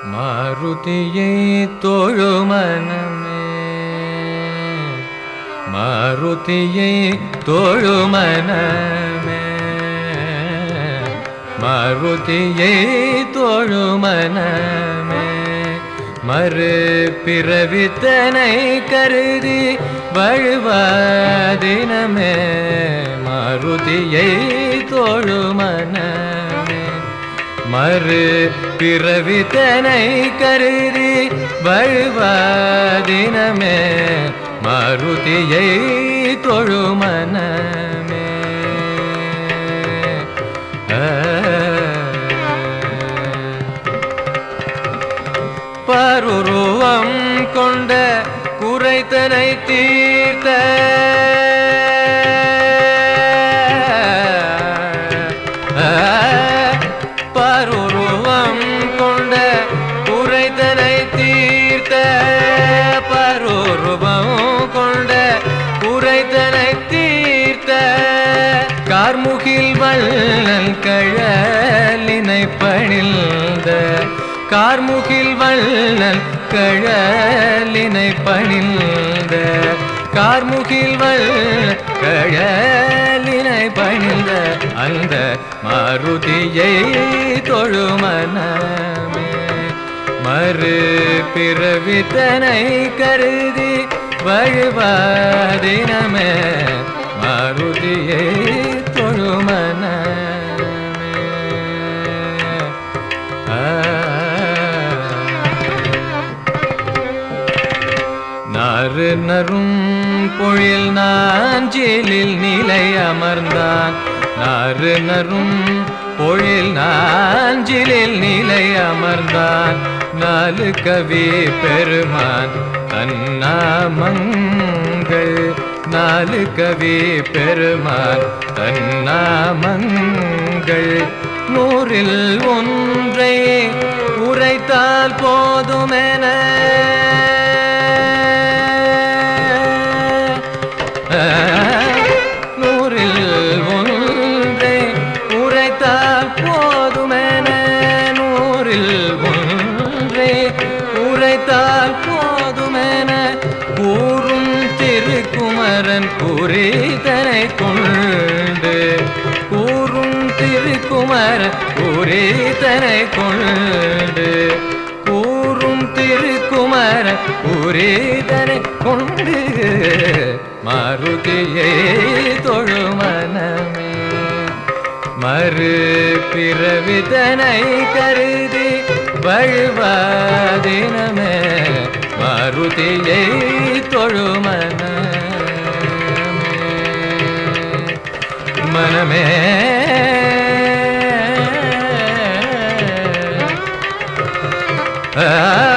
மாருதியை தோழுமனமே மாருதியை தோழுமனமே மாருதியை தோழுமனமே மறு பிறவித்தனை கருதி வழுவாதினமே மாருதியை தோழுமனமே மறு பிறவித்தனை கருதி வழுவாதினமே மருதியை தொழுமனமே பருருவம் கொண்ட குறைத்தனை தீர்த்த பருருவம் கொண்ட குறைத்தனை தீர்த்த பருருவம் கொண்ட குறைத்தனை தீர்த்த கார்முகில் வள்ளல் கழலினை பணிந்த கார்முகில் வள்ளல் கழலினை பணிந்த கார்முகில் வள்ளல் கழலினை பணிந்த அந்த மாருதியை தொழுமனமே மறு பிறவித்தனை கருதி வழுவாதினமே மாருதியை தொழுமனமே நாறு நரும் பொழில் நாஞ்சிலில் நிலை அமர்ந்தான் நாறு நரும் பொழில் நாஞ்சிலில் நிலை அமர்ந்தான் நாலு கவி பெருமான் தன்னாமங்கள் நாலு கவி பெருமான் தன்னாமங்கள் நூறில் ஒன்றை உரைத்தால் போதுமென நூறில் ஒன்றை உரைத்தால் போதுமென நூறில் ஒன்றை உரைத்தால் போதுமென கூறும் திருக்குமரன் குறிதனை கொண்டு கூறும் திருக்குமரன் குறிதனை கொண்டு கூறும் திருக்குமர உரேதனை கொண்டு மாருதியை தொழுமனமே மறு பிறவிதனை கருதி வழுவாதினமே மாருதியை தொழுமனமே மனமே ஆ